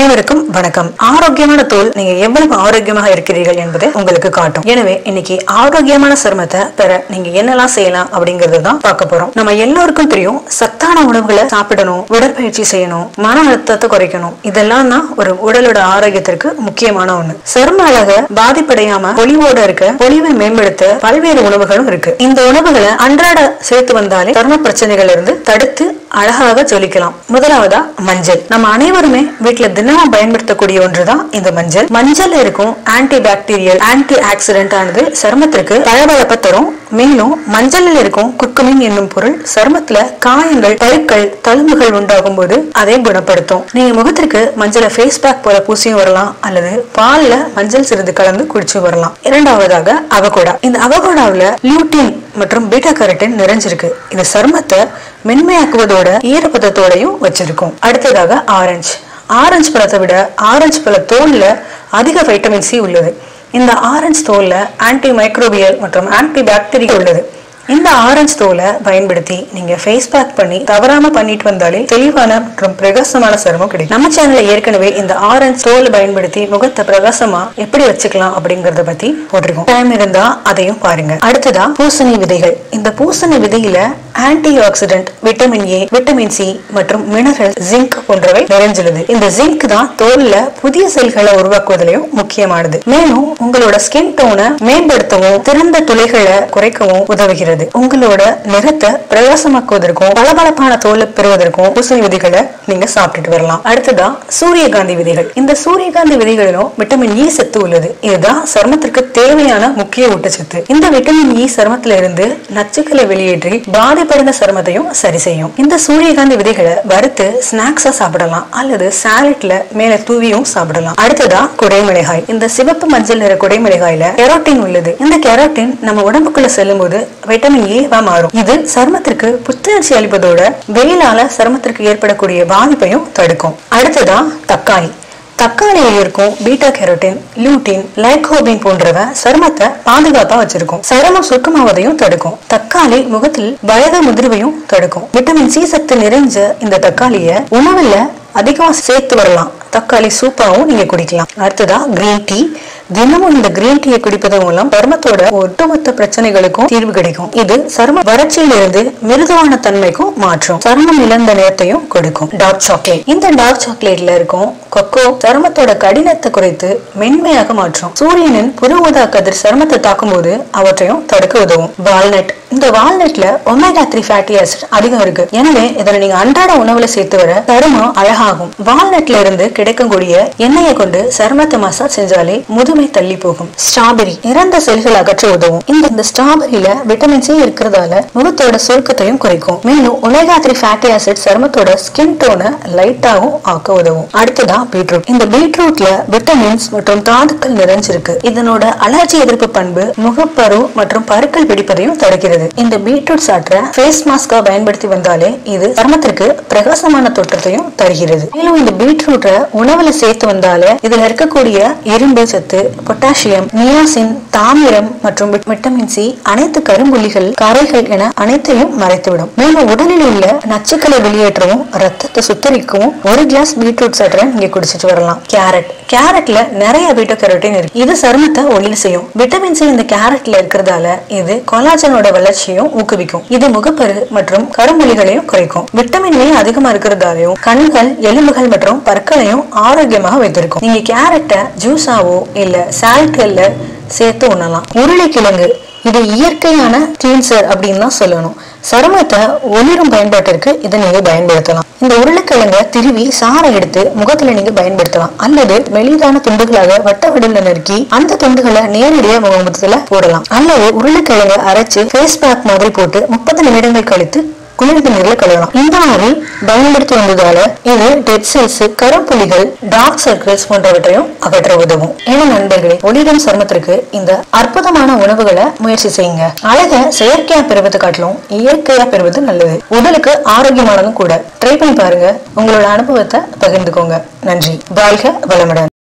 அனைவருக்கும் வணக்கம் ஆரோக்கியமான தோல் நீங்க எவ்வளவு ஆரோக்கியமாக இருக்கிறீர்கள் என்பதை உங்களுக்கு காட்டும் எனவே இன்னைக்கு ஆரோக்கியமான சருமத்தை பெற நீங்க என்னெல்லாம் செய்யலாம் அப்படிங்கறது தான் பார்க்க போறோம் நம்ம எல்லோருக்கும் தெரியும் சத்தான உணவுகளை சாப்பிடணும் உடற்பயிற்சி செய்யணும் மன அழுத்தத்தை குறைக்கணும் இதெல்லாம் தான் ஒரு உடலோட ஆரோக்கியத்திற்கு முக்கியமான ஒண்ணு சரும அழக பாதிப்படையாம பொலிவோட இருக்க பொலிவை மேம்படுத்த பல்வேறு உணவுகளும் இருக்கு இந்த உணவுகளை அன்றாட சேர்த்து வந்தாலே சரும பிரச்சனைகள் இருந்து தடுத்து அழகாக ஜொலிக்கலாம் முதலாவதா மஞ்சள் நம்ம அனைவருமே வீட்டுல தினமும் பயன்படுத்தக்கூடிய ஒன்றுதான் இந்த மஞ்சள் மஞ்சள்ல இருக்கும் ஆன்டி பாக்டீரியல் ஆன்டி ஆக்சிடென்ட் ஆனது சருமத்திற்கு பளபளப்பை தரும் மேலும் மஞ்சளில் இருக்கும் குர்குமின் என்னும் பொருள் சருமத்துல காயங்கள் பருக்கள் தழும்புகள் உண்டாகும் போது அதை குணப்படுத்தும் நீங்க முகத்திற்கு மஞ்சளை ஃபேஸ் பேக் போல பூசியும் வரலாம் அல்லது பால்ல மஞ்சள் சிறிது கலந்து குடிச்சு வரலாம் இரண்டாவதாக அவகோடா இந்த அவகோடாவுல லியூட்டின் மற்றும் பீட்டா கரட்டின் நிறைஞ்சிருக்கு இது சருமத்தை மென்மையாக்குவதோட ஈரப்பதத்தோடையும் வச்சிருக்கும் அடுத்ததாக ஆரஞ்சு ஆரஞ்சு பழத்தை விட ஆரஞ்சு பழ தோல்ல அதிக வைட்டமின் சி உள்ளது இந்த ஆரஞ்சு தோல்ல ஆன்டி மைக்ரோபியல் மற்றும் ஆன்டி பாக்டீரியா உள்ளது இந்த ஆரஞ்சு தோலை பயன்படுத்தி நீங்க ஃபேஸ் பேக் பண்ணி தவறாம பண்ணிட்டு வந்தாலே தெளிவான மற்றும் பிரகாசமான சருமம் கிடைக்கும் நம்ம சேனல்ல ஏற்கனவே இந்த ஆரஞ்சு தோலை பயன்படுத்தி முகத்தை பிரகாசமா எப்படி வச்சுக்கலாம் அப்படிங்கறத பத்தி போட்டிருக்கோம் டைம் இருந்தா அதையும் பாருங்க அடுத்ததா பூசணி விதைகள் இந்த பூசணி விதையில anti oxidant vitamin A vitamin C மற்றும் மினரல் ஜிங்க் போன்றவை நிறைஞ்சுள்ளது இந்த ஜிங்க் தான் தோல்ல புதிய செல்களை உருவாக்குவதிலையும் முக்கியமானது மேலும் உங்களோட ஸ்கின் டோனை மேம்படுத்தவும் திறந்த துளைகளை குறைக்கவும் உதவுகிறது உங்களோட நிறத்தை பிரகாசமாக்குவதற்கும் பளபளப்பான தோலை பெறுவதற்கும் பூசணி விதைகளை நீங்க சாப்பிட்டுட்டு வரலாம் அடுத்ததா சூரியகாந்தி விதைகள் இந்த சூரியகாந்தி விதைகளிலும் விட்டமின் இ சத்து உள்ளது இதுதான் சருமத்திற்கு தேவையான முக்கிய ஊட்டச்சத்து இந்த விட்டமின் இ சருமத்தில இருந்து நச்சுக்களை வெளியேற்றி பாதிப்படைந்த சருமத்தையும் சரி செய்யும் இந்த சூரியகாந்தி விதைகளை வறுத்து ஸ்நாக்ஸா சாப்பிடலாம் அல்லது சாலட்ல மேல தூவியும் சாப்பிடலாம் அடுத்ததா குடைமிளகாய் இந்த சிவப்பு மஞ்சள் நிற குடைமிளகாயில கெரோட்டின் உள்ளது இந்த கெரோட்டின் நம்ம உடம்புக்குள்ள செல்லும் போது வைட்டமின் ஏவா மாறும் இது சருமத்திற்கு புத்துணர்ச்சி அளிப்பதோட வெயிலால சருமத்திற்கு ஏற்படக்கூடிய பாதிப்பையும் தடுக்கும் அடுத்ததா தக்காளி தக்காளியில் இருக்கும் பீட்டா கேரோட்டின் லூட்டின் லைகோபின் போன்றவ சருமத்தை பாதுகாப்பா வச்சிருக்கும் சருமம் சுருக்கமாவதையும் தடுக்கும் தக்காளி முகத்தில் வயது முதிர்வையும் தடுக்கும் விட்டமின் சி சத்து நிறைஞ்ச இந்த தக்காளிய உணவுல அதிகமா சேர்த்து வரலாம் தக்காளி சூப்பாவும் நீங்க குடிக்கலாம் அடுத்ததா கிரீன் டீ தினமும் இந்த கிரீன் டீயை குடிப்பதன் மூலம் சருமத்தோட ஒட்டுமொத்த பிரச்சனைகளுக்கும் தீர்வு கிடைக்கும் இது சரும வறட்சியிலிருந்து மிருதுவான தன்மைக்கும் மாற்றும் சருமம் இழந்த நிறத்தையும் கொடுக்கும் டார்க் சாக்லேட் இந்த டார்க் சாக்லேட்ல இருக்கும் கொக்கோ சருமத்தோட கடினத்தை குறைத்து மென்மையாக மாற்றும் சூரியனின் புற ஊதா கதிர் சருமத்தை தாக்கும் போது அவற்றையும் தடுக்க உதவும் வால்நட் இந்த வால்நட்ல ஒமேகா த்ரீ ஃபேட்டி ஆசிட் அதிகம் இருக்கு எனவே இதனை நீங்க அன்றாட உணவுல சேர்த்து வர சருமம் அழகாகும் வால்நட்ல இருந்து கிடைக்கக்கூடிய எண்ணெயை கொண்டு சருமத்தை மசாஜ் செஞ்சாலே முதுமை தள்ளி போகும் ஸ்ட்ராபெரி இறந்த செல்கள் அகற்ற உதவும் இந்த இந்த ஸ்ட்ராபெரியில விட்டமின் சி இருக்கிறதால முகத்தோட சுருக்கத்தையும் குறைக்கும் மேலும் ஒமேகா த்ரீ ஃபேட்டி ஆசிட் சருமத்தோட ஸ்கின் டோனை லைட்டாகவும் ஆக்க உதவும் அடுத்ததா பீட்ரூட் இந்த பீட்ரூட்ல விட்டமின்ஸ் மற்றும் தாதுக்கள் நிறைஞ்சிருக்கு இதனோட அலர்ஜி எதிர்ப்பு பண்பு முகப்பரு மற்றும் பருக்கள் பிடிப்பதையும் தடுக்கிறது இந்த பீட்ரூட் சாற்ற ஃபேஸ் மாஸ்கா பயன்படுத்தி வந்தாலே இது சருமத்திற்கு பிரகாசமான தோற்றத்தையும் தருகிறது மேலும் இந்த பீட்ரூட்டை உணவுல சேர்த்து வந்தாலே இதுல இருக்கக்கூடிய இரும்பு சத்து பொட்டாசியம் நியாசின் தாமிரம் மற்றும் விட்- விட்டமின் சி அனைத்து கரும்புள்ளிகள் கரைகள் என அனைத்தையும் மறைத்துவிடும் மேலும் உடலில் உள்ள நச்சுக்களை வெளியேற்றவும் ரத்தத்தை சுத்தரிக்கவும் ஒரு கிளாஸ் பீட்ரூட் சாற்றை நீங்க குடிச்சிட்டு வரலாம் கேரட் கேரட்ல நிறைய பீட்டோ கேரோட்டின் இருக்கு இது சருமத்தை ஒளியில் செய்யும் விட்டமின் சி இந்த கேரட்ல இருக்கிறதால இது கொலாஜனோட வளர்ச்சியும் ஊக்குவிக்கும் இது முகப்பரு மற்றும் கரும்புள்ளிகளையும் குறைக்கும் விட்டமின் ஏ அதிகமா இருக்கிறதாலையும் கண்கள் எலும்புகள் மற்றும் பற்களையும் ஆரோக்கியமாக வைத்திருக்கும் நீங்க கேரட்டை ஜூஸாவோ இல்ல சாலட்கள்ல சேர்த்து உண்ணலாம் உருளைக்கிழங்கு இது இயற்கையான கிளீன்சர் அப்படின்னு தான் சொல்லணும் சருமத்தை ஒளிரும் பயன்பாட்டிற்கு இதை நீங்க பயன்படுத்தலாம் இந்த உருளைக்கிழங்க திருவி சாறை எடுத்து முகத்துல நீங்க பயன்படுத்தலாம் அல்லது மெலிதான துண்டுகளாக வட்ட வடிவில் நறுக்கி அந்த துண்டுகளை நேரடியாக முகமுகத்துல போடலாம் அல்லது உருளைக்கிழங்க அரைச்சு ஃபேஸ் பேக் மாதிரி போட்டு முப்பது நிமிடங்கள் கழித்து குளிர்ந்த நீர்ல கழுவலாம் இந்த மாதிரி பயன்படுத்தி வந்ததால இது டெட் செல்ஸ் கரும்புள்ளிகள் டார்க் சர்க்கிள்ஸ் போன்றவற்றையும் அகற்ற உதவும் என நண்பர்களே ஒளிரும் சருமத்திற்கு இந்த அற்புதமான உணவுகளை முயற்சி செய்யுங்க அழக செயற்கையா பெறுவது காட்டிலும் இயற்கையா பெறுவது நல்லது உடலுக்கு ஆரோக்கியமானதும் கூட ட்ரை பண்ணி பாருங்க உங்களோட அனுபவத்தை பகிர்ந்துக்கோங்க நன்றி வாழ்க வளமுடன்